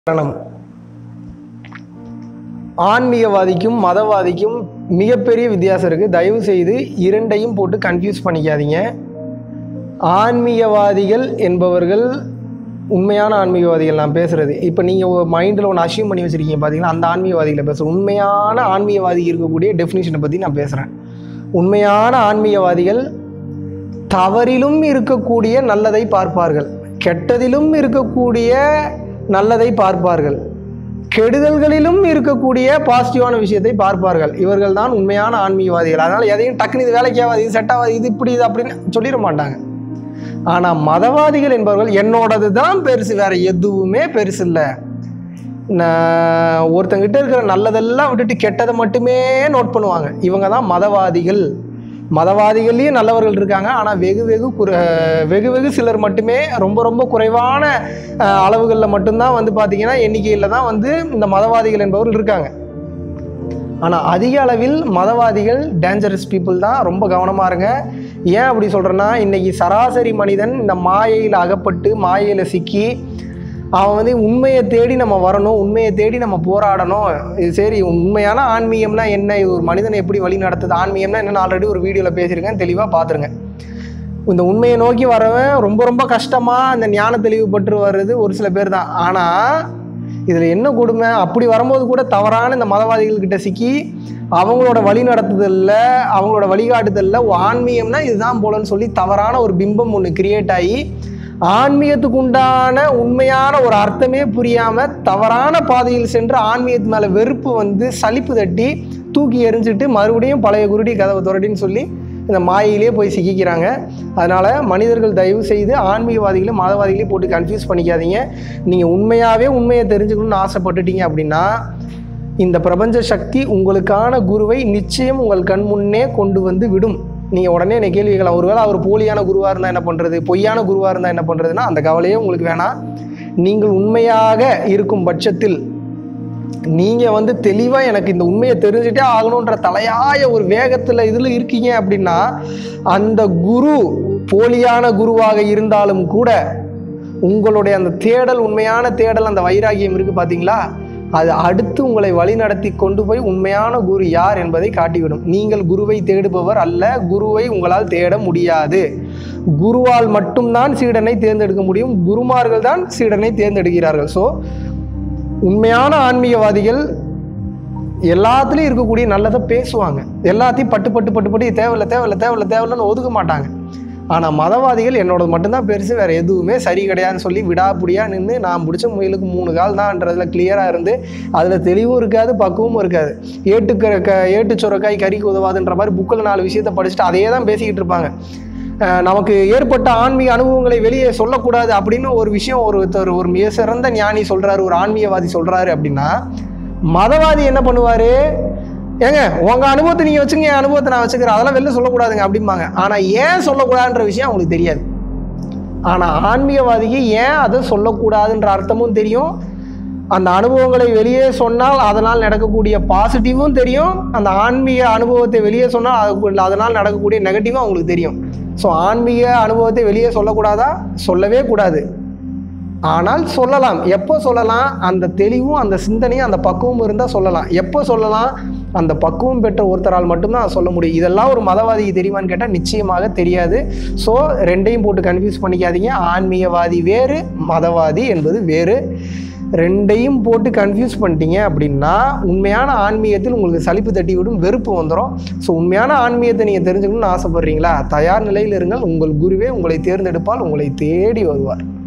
காரணம் ஆன்மீகவாதிக்கும் மதவாதிக்கும் மிகப்பெரிய வித்தியாசம் இருக்குது தயவு செய்து இரண்டையும் போட்டு கன்ஃபியூஸ் பண்ணிக்காதீங்க ஆன்மீகவாதிகள் என்பவர்கள் உண்மையான ஆன்மீகவாதிகள் நான் பேசுகிறது இப்போ நீங்கள் மைண்டில் ஒன்று அசியூம் பண்ணி வச்சுருக்கீங்க பார்த்தீங்கன்னா அந்த ஆன்மீகவாதிகளை பேசுகிறேன் உண்மையான ஆன்மீகவாதி இருக்கக்கூடிய டெஃபினிஷனை பற்றி நான் பேசுகிறேன் உண்மையான ஆன்மீகவாதிகள் தவறிலும் இருக்கக்கூடிய நல்லதை பார்ப்பார்கள் கெட்டதிலும் இருக்கக்கூடிய நல்லதை பார்ப்பார்கள் கெடுதல்களிலும் இருக்கக்கூடிய பாசிட்டிவான விஷயத்தை பார்ப்பார்கள் இவர்கள் தான் உண்மையான ஆன்மீகவாதிகள் அதனால் எதையும் டக்குனு இது வேலைக்கு ஆகாது இது செட் ஆகாது இது இப்படி இது அப்படின்னு சொல்லிட மாட்டாங்க ஆனால் மதவாதிகள் என்பவர்கள் என்னோடது தான் பெருசு வேற எதுவுமே பெருசு இல்லை நான் ஒருத்தங்கிட்ட இருக்கிற நல்லதெல்லாம் விட்டுட்டு கெட்டதை மட்டுமே நோட் பண்ணுவாங்க இவங்க தான் மதவாதிகள் மதவாதிகள்லேயும் நல்லவர்கள் இருக்காங்க ஆனால் வெகு வெகு குறை வெகு வெகு சிலர் மட்டுமே ரொம்ப ரொம்ப குறைவான அளவுகளில் மட்டும்தான் வந்து பார்த்தீங்கன்னா எண்ணிக்கையில் தான் வந்து இந்த மதவாதிகள் என்பவர்கள் இருக்காங்க ஆனால் அதிக அளவில் மதவாதிகள் டேஞ்சரஸ் பீப்புள் தான் ரொம்ப கவனமாக இருங்க ஏன் அப்படி சொல்கிறேன்னா இன்றைக்கி சராசரி மனிதன் இந்த மாயையில் அகப்பட்டு மாயையில் சிக்கி அவன் வந்து உண்மையை தேடி நம்ம வரணும் உண்மையை தேடி நம்ம போராடணும் இது சரி உண்மையான ஆன்மீகம்னா என்ன இது ஒரு மனிதனை எப்படி வழி நடத்துது ஆன்மீகம்னா என்னென்னு ஆல்ரெடி ஒரு வீடியோவில் பேசியிருக்கேன் தெளிவாக பார்த்துருங்க இந்த உண்மையை நோக்கி வரவன் ரொம்ப ரொம்ப கஷ்டமாக அந்த ஞான தெளிவு பற்று வர்றது ஒரு சில பேர் தான் ஆனால் இதில் என்ன கொடுமை அப்படி வரும்போது கூட தவறான இந்த மதவாதிகள்கிட்ட சிக்கி அவங்களோட வழி நடத்துதலில் அவங்களோட வழிகாட்டுதலில் ஆன்மீகம்னா இதுதான் போலன்னு சொல்லி தவறான ஒரு பிம்பம் ஒன்று கிரியேட் ஆகி ஆன்மீகத்துக்கு உண்டான உண்மையான ஒரு அர்த்தமே புரியாமல் தவறான பாதையில் சென்று ஆன்மீகத்து மேலே வெறுப்பு வந்து சலிப்பு தட்டி தூக்கி எறிஞ்சிட்டு மறுபடியும் பழைய குருடி கதவை துரடின்னு சொல்லி இந்த மாயையிலே போய் சிக்கிக்கிறாங்க அதனால் மனிதர்கள் தயவு செய்து ஆன்மீகவாதிகளையும் மதவாதிகளையும் போட்டு கன்ஃபியூஸ் பண்ணிக்காதீங்க நீங்கள் உண்மையாகவே உண்மையை தெரிஞ்சுக்கணும்னு ஆசைப்பட்டுட்டீங்க அப்படின்னா இந்த பிரபஞ்ச சக்தி உங்களுக்கான குருவை நிச்சயம் உங்கள் கண் முன்னே கொண்டு வந்து விடும் நீங்கள் உடனே என்னை கேள்வி கேட்கலாம் ஒருவேளை அவர் போலியான குருவாக இருந்தால் என்ன பண்ணுறது பொய்யான குருவாக இருந்தால் என்ன பண்ணுறதுன்னா அந்த கவலையே உங்களுக்கு வேணாம் நீங்கள் உண்மையாக இருக்கும் பட்சத்தில் நீங்கள் வந்து தெளிவாக எனக்கு இந்த உண்மையை தெரிஞ்சுட்டே ஆகணுன்ற தலையாய ஒரு வேகத்தில் இதில் இருக்கீங்க அப்படின்னா அந்த குரு போலியான குருவாக இருந்தாலும் கூட உங்களுடைய அந்த தேடல் உண்மையான தேடல் அந்த வைராகியம் இருக்குது பார்த்தீங்களா அது அடுத்து உங்களை வழிநடத்தி கொண்டு போய் உண்மையான குரு யார் என்பதை காட்டிவிடும் நீங்கள் குருவை தேடுபவர் அல்ல குருவை உங்களால் தேட முடியாது குருவால் மட்டும்தான் சீடனை தேர்ந்தெடுக்க முடியும் குருமார்கள் தான் சீடனை தேர்ந்தெடுக்கிறார்கள் ஸோ உண்மையான ஆன்மீகவாதிகள் எல்லாத்துலேயும் இருக்கக்கூடிய நல்லதை பேசுவாங்க எல்லாத்தையும் பட்டு பட்டு பட்டு பட்டு தேவையில்ல தேவையில்ல தேவையில்ல தேவையில்லன்னு ஒதுக்க மாட்டாங்க ஆனால் மதவாதிகள் என்னோட மட்டும்தான் பெருசு வேறு எதுவுமே சரி கிடையாதுன்னு சொல்லி விடாப்புடியாக நின்று நான் பிடிச்ச முயலுக்கு மூணு கால் தான்ன்றதுல கிளியராக இருந்து அதில் தெளிவும் இருக்காது பக்குவமும் இருக்காது ஏட்டுக்கிற க ஏட்டு சுரக்காய் கறிக்கு உதவாதுன்ற மாதிரி புக்கில் நாலு விஷயத்தை படிச்சுட்டு அதையே தான் பேசிக்கிட்டு இருப்பாங்க அஹ் நமக்கு ஏற்பட்ட ஆன்மீக அனுபவங்களை வெளியே சொல்லக்கூடாது அப்படின்னு ஒரு விஷயம் ஒருத்தர் ஒரு மிக சிறந்த ஞானி சொல்கிறாரு ஒரு ஆன்மீகவாதி சொல்கிறாரு அப்படின்னா மதவாதி என்ன பண்ணுவார் ஏங்க உங்கள் அனுபவத்தை நீங்கள் வச்சுங்க என் அனுபவத்தை நான் வச்சுக்கிறேன் அதெல்லாம் வெளில சொல்லக்கூடாதுங்க அப்படிம்பாங்க ஆனால் ஏன் சொல்லக்கூடாதுன்ற விஷயம் அவங்களுக்கு தெரியாது ஆனால் ஆன்மீகவாதிக்கு ஏன் அதை சொல்லக்கூடாதுன்ற அர்த்தமும் தெரியும் அந்த அனுபவங்களை வெளியே சொன்னால் அதனால் நடக்கக்கூடிய பாசிட்டிவும் தெரியும் அந்த ஆன்மீக அனுபவத்தை வெளியே சொன்னால் அது அதனால் நடக்கக்கூடிய நெகட்டிவும் அவங்களுக்கு தெரியும் ஸோ ஆன்மீக அனுபவத்தை வெளியே சொல்லக்கூடாதா சொல்லவே கூடாது ஆனால் சொல்லலாம் எப்போ சொல்லலாம் அந்த தெளிவும் அந்த சிந்தனையும் அந்த பக்குவமும் இருந்தால் சொல்லலாம் எப்போ சொல்லலாம் அந்த பக்குவம் பெற்ற ஒருத்தரால் மட்டும்தான் அதை சொல்ல முடியும் இதெல்லாம் ஒரு மதவாதிக்கு தெரியுமான்னு கேட்டால் நிச்சயமாக தெரியாது ஸோ ரெண்டையும் போட்டு கன்ஃபியூஸ் பண்ணிக்காதீங்க ஆன்மீகவாதி வேறு மதவாதி என்பது வேறு ரெண்டையும் போட்டு கன்ஃபியூஸ் பண்ணிட்டீங்க அப்படின்னா உண்மையான ஆன்மீகத்தில் உங்களுக்கு சலிப்பு தட்டி விடும் வெறுப்பு வந்துடும் ஸோ உண்மையான ஆன்மீகத்தை நீங்கள் தெரிஞ்சுக்கணும்னு ஆசைப்படுறீங்களா தயார் நிலையில் இருங்கள் உங்கள் குருவே உங்களை தேர்ந்தெடுப்பால் உங்களை தேடி வருவார்